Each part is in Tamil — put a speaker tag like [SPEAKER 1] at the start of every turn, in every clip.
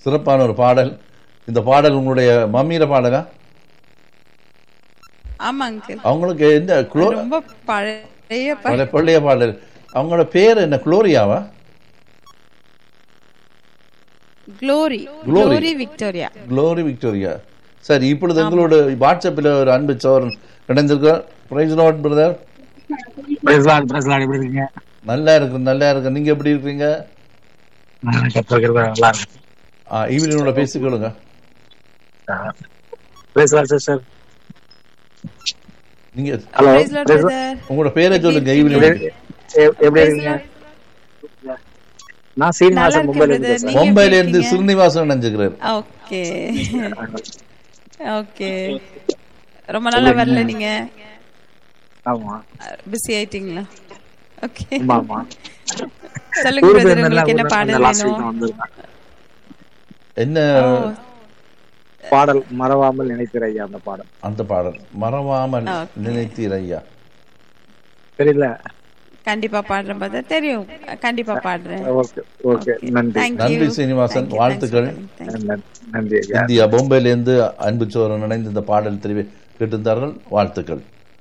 [SPEAKER 1] சிறப்பான ஒரு பாடல் இந்த பாடல் உங்களுடைய மம்மியில பாடலா
[SPEAKER 2] ஆமா அங்கிள்
[SPEAKER 1] அவங்களுக்கு எந்த குளோ
[SPEAKER 2] ரொம்ப பழைய ப-
[SPEAKER 1] பழைய பழைய பாடல் அவங்களோட பேர் என்ன குளோரியாவா
[SPEAKER 2] glory
[SPEAKER 1] glory.
[SPEAKER 2] Glory Victoria
[SPEAKER 1] glory Victoria சரி இப்பொழுது எங்களோட வாட்ஸ்அப்பில் ஒரு அன்பு சோரன் இணைந்திருக்கோம் praise lord brother
[SPEAKER 3] praise lord praise lord எப்படி இருக்கீங்க
[SPEAKER 1] நல்லா இருக்கு நல்லா இருக்கு நீங்க எப்படி இருக்கீங்க
[SPEAKER 3] நான் கற்றுக்கிறது நல்லா இருக்கு
[SPEAKER 1] ஈவினிங்கோட பேசிக்கொள்ளுங்க
[SPEAKER 3] பிரசலாட் சிஸ்டர்
[SPEAKER 1] நீங்க
[SPEAKER 3] ஹலோ
[SPEAKER 2] Praise Lord, brother.
[SPEAKER 1] உங்களோட பேரை சொல்லுங்க ஈவினிங்
[SPEAKER 3] எப்படி இருக்கீங்க நான்
[SPEAKER 2] நல்லா
[SPEAKER 3] சீனிவாசன்
[SPEAKER 2] இருக்கேன்
[SPEAKER 3] மும்பைல
[SPEAKER 2] brother.
[SPEAKER 3] இருந்து
[SPEAKER 2] நீங்க
[SPEAKER 1] மும்பையில
[SPEAKER 2] எப்படி
[SPEAKER 1] இருந்து
[SPEAKER 2] இருக்கீங்க?
[SPEAKER 1] ஸ்ரீனிவாசன் நினைச்சுக்கிறார்
[SPEAKER 2] ஓகே ஓகே ரொம்ப நாளா வரல நீங்க
[SPEAKER 3] ஆமா
[SPEAKER 2] பிஸி ஆயிட்டீங்களா ஓகே
[SPEAKER 3] ஆமா ஆமா
[SPEAKER 2] சொல்லுங்க
[SPEAKER 3] ஊருக்கு
[SPEAKER 2] பிரதர்
[SPEAKER 3] இருந்தெல்லாம்
[SPEAKER 2] உங்களுக்கு என்ன பாடல்
[SPEAKER 3] லாஸ்ட் வீக்
[SPEAKER 2] வேணும்
[SPEAKER 3] வந்திருந்தேன்
[SPEAKER 1] என்ன
[SPEAKER 2] ஓ,
[SPEAKER 3] பாடல் மறவாமல் நினைக்கிற ஐயா அந்த பாடல்
[SPEAKER 1] அந்த பாடல் மறவாமல்
[SPEAKER 2] Okay.
[SPEAKER 1] நினைத்தீர் ஐயா
[SPEAKER 3] தெரியல
[SPEAKER 2] கண்டிப்பா பாடுறேன் பிரதர் தெரியும் கண்டிப்பா பாடுறேன்
[SPEAKER 3] ஓகே ஓகே நன்றி
[SPEAKER 2] Thank
[SPEAKER 1] நன்றி
[SPEAKER 2] you.
[SPEAKER 1] Srinivasan
[SPEAKER 2] Thank you.
[SPEAKER 1] வாழ்த்துக்கள்
[SPEAKER 2] Thanks for calling. Thank you.
[SPEAKER 3] நன்றி, நன்றி ஐயா
[SPEAKER 1] இந்தியா பொம்பையில இருந்து அன்பு சோரன் இணைந்து இந்த பாடல் தெரிவி கேட்டிருந்தார்கள் வாழ்த்துக்கள்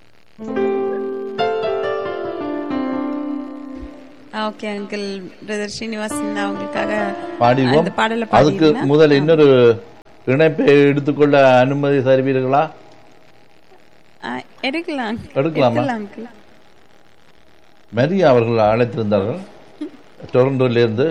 [SPEAKER 2] ஓகே அங்கிள் பிரதர் ஸ்ரீனிவாசன் அவங்களுக்காக
[SPEAKER 1] பாடிடுவோம்
[SPEAKER 2] அந்த பாடலை
[SPEAKER 1] அதுக்கு
[SPEAKER 2] பாடிடுங்க.
[SPEAKER 1] முதல் இன்னொரு இணைப்பை எடுத்துக்கொள்ள அனுமதி தருவீர்களா
[SPEAKER 2] ஆ, எடுக்கலாம்
[SPEAKER 1] எடுக்கலாமா?
[SPEAKER 2] அங்கிள்
[SPEAKER 1] மரியா அவர்கள் அழைத்திருந்தார்கள் டொரண்டோல இருந்து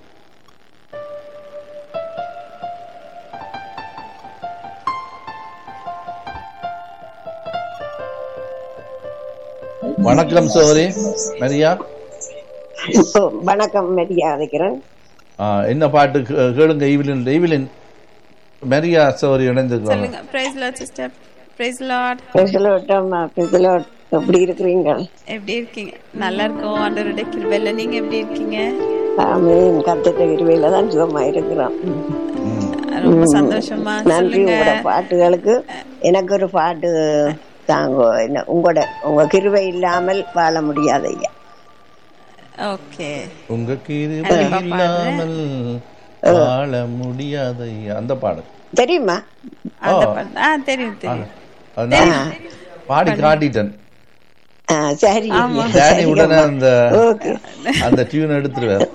[SPEAKER 1] வணக்கம் சோதரி மரியா
[SPEAKER 4] வணக்கம் மெரியா அழைக்கிறேன்
[SPEAKER 1] ஆ, என்ன பாட்டு கே- கேளுங்க ஈவிலின் ஈவிலின் மரியா சோதரி இணைந்திருக்கிறாங்க
[SPEAKER 2] சொல்லுங்க praise lord sister praise lord
[SPEAKER 4] பெசலோட்டம் பெசலோட் எப்படி இருக்கிறீங்க
[SPEAKER 2] எப்படி இருக்கீங்க நல்லா இருக்கோம் ஆண்டவருடைய கிருபையில நீங்க எப்படி இருக்கீங்க
[SPEAKER 4] ஆமீன் கத்திட்ட இருவையில தான் சுகமா இருக்கிறோம்
[SPEAKER 2] ரொம்ப சந்தோஷமா
[SPEAKER 4] நன்றி
[SPEAKER 2] சொல்லுங்க
[SPEAKER 4] உங்களோட பாட்டுகளுக்கு எனக்கு ஒரு பாட்டு தாங்க என்ன உங்களோட உங்க கிருவை இல்லாமல் வாழ முடியாது ஐயா
[SPEAKER 2] ஓகே
[SPEAKER 1] உங்க கிருபை
[SPEAKER 2] கண்டிப்பா
[SPEAKER 1] இல்லாமல் வாழ முடியாத அந்த பாடல்
[SPEAKER 4] தெரியுமா
[SPEAKER 2] அந்த பாட்டு ஆ தெரியும் தெரியும்
[SPEAKER 1] அது நான் பாடி காட்டிட்டேன்
[SPEAKER 4] ஆ, சரி
[SPEAKER 2] ஆமா.
[SPEAKER 4] ஐயா,
[SPEAKER 1] டேனி
[SPEAKER 4] சரி
[SPEAKER 1] உடனே
[SPEAKER 4] அம்மா.
[SPEAKER 1] அந்த
[SPEAKER 4] ஓகே
[SPEAKER 1] அந்த டியூன் எடுத்துருவார்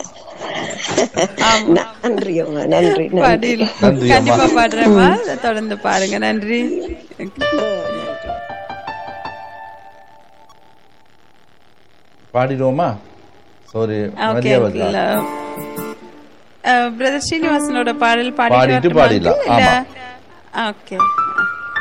[SPEAKER 4] நன்றி அம்மா நன்றி நன்றி
[SPEAKER 2] பாடில்
[SPEAKER 1] நன்றி அம்மா.
[SPEAKER 2] கண்டிப்பா பாடுறேம்மா தொடர்ந்து பாருங்க நன்றி
[SPEAKER 1] பாடிடுவோமா சாரி
[SPEAKER 2] ஓகே
[SPEAKER 1] மரியா வைக்கா
[SPEAKER 2] பிரதர் ஸ்ரீனிவாசனோட பாடல்
[SPEAKER 1] பாடிட்டு
[SPEAKER 2] பாடிட்டு
[SPEAKER 1] பாடிடலாம்.
[SPEAKER 2] இல்ல ஓகே